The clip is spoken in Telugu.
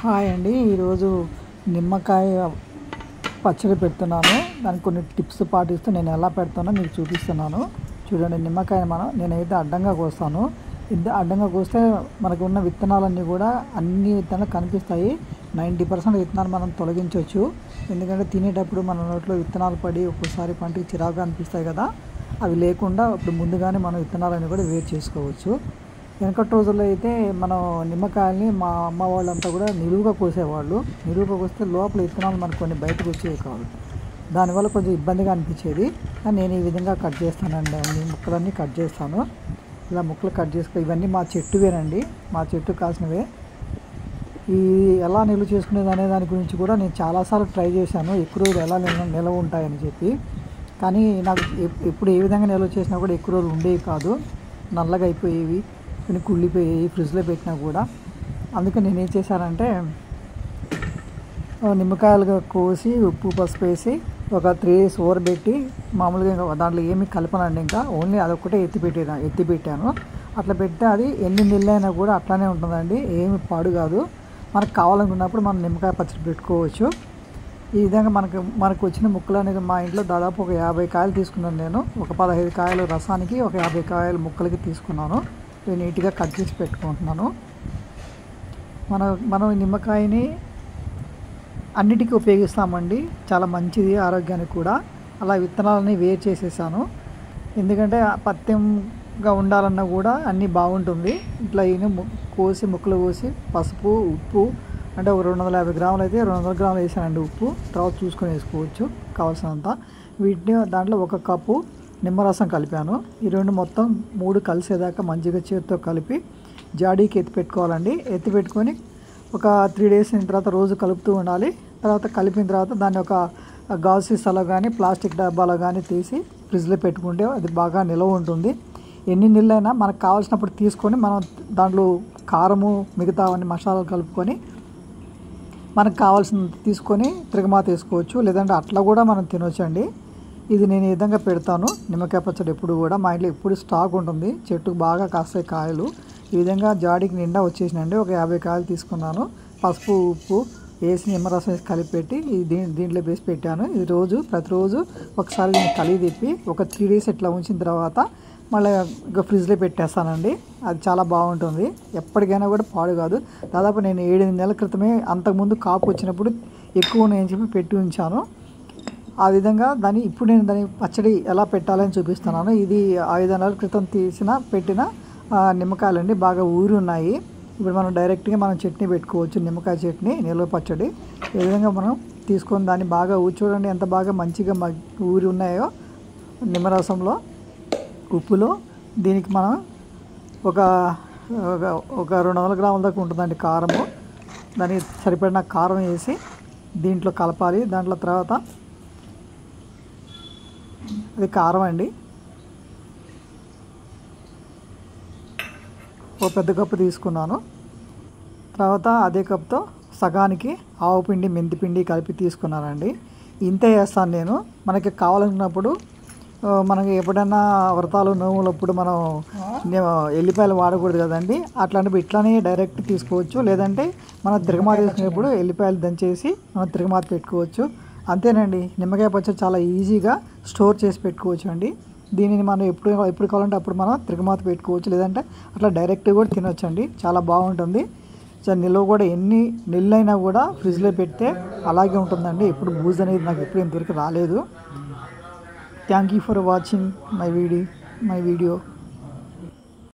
హాయ్ అండి ఈరోజు నిమ్మకాయ పచ్చడి పెడుతున్నాను దానికి కొన్ని టిప్స్ పాటిస్తూ నేను ఎలా పెడతానో మీకు చూపిస్తున్నాను చూడండి నిమ్మకాయ మనం నేనైతే అడ్డంగా కోస్తాను ఇది అడ్డంగా కోస్తే మనకు ఉన్న విత్తనాలన్నీ కూడా అన్ని విత్తనాలు కనిపిస్తాయి నైంటీ పర్సెంట్ విత్తనాలు మనం తొలగించవచ్చు ఎందుకంటే తినేటప్పుడు మన నోట్లో విత్తనాలు పడి ఒక్కోసారి పంటికి చిరాకు అనిపిస్తాయి కదా అవి లేకుండా ఇప్పుడు ముందుగానే మనం విత్తనాలన్నీ కూడా వేరు చేసుకోవచ్చు వెనకటి రోజుల్లో అయితే మనం నిమ్మకాయల్ని మా అమ్మ వాళ్ళంతా కూడా నిలువుగా కోసేవాళ్ళు నిలువుగా కోస్తే లోపల విత్తనాలు మనకు కొన్ని బయటకు వచ్చేవి కాదు దానివల్ల కొంచెం ఇబ్బందిగా అనిపించేది కానీ నేను ఈ విధంగా కట్ చేస్తానండి అన్ని ముక్కలన్నీ కట్ చేస్తాను ఇలా ముక్కలు కట్ చేసుకో ఇవన్నీ మా చెట్టువేనండి మా చెట్టు కాసినవే ఈ ఎలా నిల్వ చేసుకునేది అనే దాని గురించి కూడా నేను చాలాసార్లు ట్రై చేశాను ఎక్కువ రోజులు ఎలా నిల్వ నిల్వ ఉంటాయని చెప్పి కానీ నాకు ఎప్- ఎప్పుడు ఏ విధంగా నిల్వ చేసినా కూడా ఎక్కువ రోజులు ఉండేవి కాదు నల్లగా అయిపోయేవి కొన్ని కుళ్ళిపోయేవి ఫ్రిడ్జ్లో పెట్టినా కూడా అందుకని నేను ఏం చేశానంటే ఆ, నిమ్మకాయలుగా కోసి ఉప్పు పసుపు వేసి ఒక త్రీ డేస్ ఊరబెట్టి మామూలుగా ఇంకా దాంట్లో ఏమీ కలపనండి ఇంకా ఓన్లీ అదొక్కటే ఎత్తి పెట్టినా ఎత్తి పెట్టాను అట్లా పెడితే అది ఎన్ని నెలలైనా కూడా అట్లానే ఉంటుందండి ఏమి పాడు కాదు మనకు కావాలనుకున్నప్పుడు మనం నిమ్మకాయ పచ్చడి పెట్టుకోవచ్చు ఈ విధంగా మనకు మనకు వచ్చిన ముక్కలు అనేది మా ఇంట్లో దాదాపు ఒక యాభై కాయలు తీసుకున్నాను నేను ఒక పదహైదు కాయలు రసానికి ఒక యాభై కాయలు ముక్కలకి తీసుకున్నాను ఇవి నీట్గా కట్ చేసి పెట్టుకుంటున్నాను మన మనం ఈ నిమ్మకాయని అన్నిటికీ ఉపయోగిస్తామండి చాలా మంచిది ఆరోగ్యానికి కూడా అలా విత్తనాలని వేరు చేసేసాను ఎందుకంటే ఆ పత్యంగా ఉండాలన్నా కూడా అన్నీ బాగుంటుంది ఇట్లా ఈయన ము- కోసి ముక్కలు కోసి పసుపు ఉప్పు అంటే ఒక రెండు వందల యాభై గ్రాములు అయితే రెండు వందల గ్రాములు వేసానండి ఉప్పు తర్వాత చూసుకొని వేసుకోవచ్చు కావాల్సినంత వీటిని దాంట్లో ఒక కప్పు నిమ్మరసం కలిపాను ఈ రెండు మొత్తం మూడు కలిసేదాకా మంచిగా చేతితో కలిపి జాడీకి ఎత్తి పెట్టుకోవాలండి ఎత్తి పెట్టుకొని ఒక త్రీ డేస్ అయిన తర్వాత రోజు కలుపుతూ ఉండాలి తర్వాత కలిపిన తర్వాత దాన్ని ఒక గాజు సీసాలో కానీ ప్లాస్టిక్ డబ్బాలో కానీ తీసి ఫ్రిడ్జ్లో పెట్టుకుంటే అది బాగా నిల్వ ఉంటుంది ఎన్ని నీళ్ళైనా మనకు కావాల్సినప్పుడు తీసుకొని మనం దాంట్లో కారము మిగతా అన్ని మసాలాలు కలుపుకొని మనకు కావాల్సినంత తీసుకొని తిరగమాత వేసుకోవచ్చు లేదంటే అట్లా కూడా మనం తినొచ్చండి ఇది నేను ఈ విధంగా పెడతాను నిమ్మకాయ పచ్చడి ఎప్పుడు కూడా మా ఇంట్లో ఎప్పుడు స్టాక్ ఉంటుంది చెట్టుకు బాగా కాస్తాయి కాయలు ఈ విధంగా జాడీకి నిండా వచ్చేసినండి ఒక యాభై కాయలు తీసుకున్నాను పసుపు ఉప్పు వేసి నిమ్మరసం వేసి కలిపి పెట్టి ఈ దీ దీంట్లో వేసి పెట్టాను ఇది రోజు ప్రతిరోజు ఒకసారి దీన్ని కలిగి తిప్పి ఒక త్రీ డేస్ ఇట్లా ఉంచిన తర్వాత మళ్ళీ ఇక ఫ్రిడ్జ్లో పెట్టేస్తానండి అది చాలా బాగుంటుంది ఎప్పటికైనా కూడా పాడు కాదు దాదాపు నేను ఏడెనిమిది నెలల క్రితమే అంతకుముందు కాపు వచ్చినప్పుడు ఎక్కువ ఉన్నాయని చెప్పి పెట్టి ఉంచాను ఆ విధంగా దాన్ని ఇప్పుడు నేను దాని పచ్చడి ఎలా పెట్టాలని చూపిస్తున్నాను ఇది ఐదు నెలల క్రితం తీసిన పెట్టిన ఆ, నిమ్మకాయలండి బాగా ఊరి ఉన్నాయి ఇప్పుడు మనం డైరెక్ట్గా మనం చట్నీ పెట్టుకోవచ్చు నిమ్మకాయ చట్నీ నిల్వ పచ్చడి ఈ విధంగా మనం తీసుకొని దాన్ని బాగా ఊరి చూడండి ఎంత బాగా మంచిగా మగ్ ఊరి ఉన్నాయో నిమ్మరసంలో ఉప్పులో దీనికి మనం ఒక ఒక ఒక రెండు వందల గ్రాముల దాకా ఉంటుందండి కారము దానికి సరిపడిన కారం వేసి దీంట్లో కలపాలి దాంట్లో తర్వాత అది కారం అండి ఓ పెద్ద కప్పు తీసుకున్నాను తర్వాత అదే కప్తో సగానికి ఆవు పిండి మెంతి పిండి కలిపి తీసుకున్నానండి ఇంతే వేస్తాను నేను మనకి కావాలనుకున్నప్పుడు ఆ, మనకి ఎప్పుడైనా వ్రతాలు నోములప్పుడు మనం నే- ఎల్లిపాయలు వాడకూడదు కదండి అట్లాంటివి ఇట్లానే డైరెక్ట్ తీసుకోవచ్చు లేదంటే మనం తిరగమాత వేసుకునేప్పుడు ఎల్లిపాయలు దంచేసి మనం తిరగమాత పెట్టుకోవచ్చు అంతేనండి నిమ్మకాయ పచ్చడి చాలా ఈజీగా స్టోర్ చేసి పెట్టుకోవచ్చు అండి దీనిని మనం ఎప్పుడు ఎప్పుడు కావాలంటే అప్పుడు మనం తిరగమాత పెట్టుకోవచ్చు లేదంటే అట్లా డైరెక్ట్ కూడా తినొచ్చు అండి చాలా బాగుంటుంది సో నిల్వ కూడా ఎన్ని నెలలైనా కూడా ఫ్రిడ్జ్లో పెడితే అలాగే ఉంటుందండి ఎప్పుడు బూజ్ అనేది నాకు ఎప్పుడు ఇంతవరకు రాలేదు thank you for watching my video my video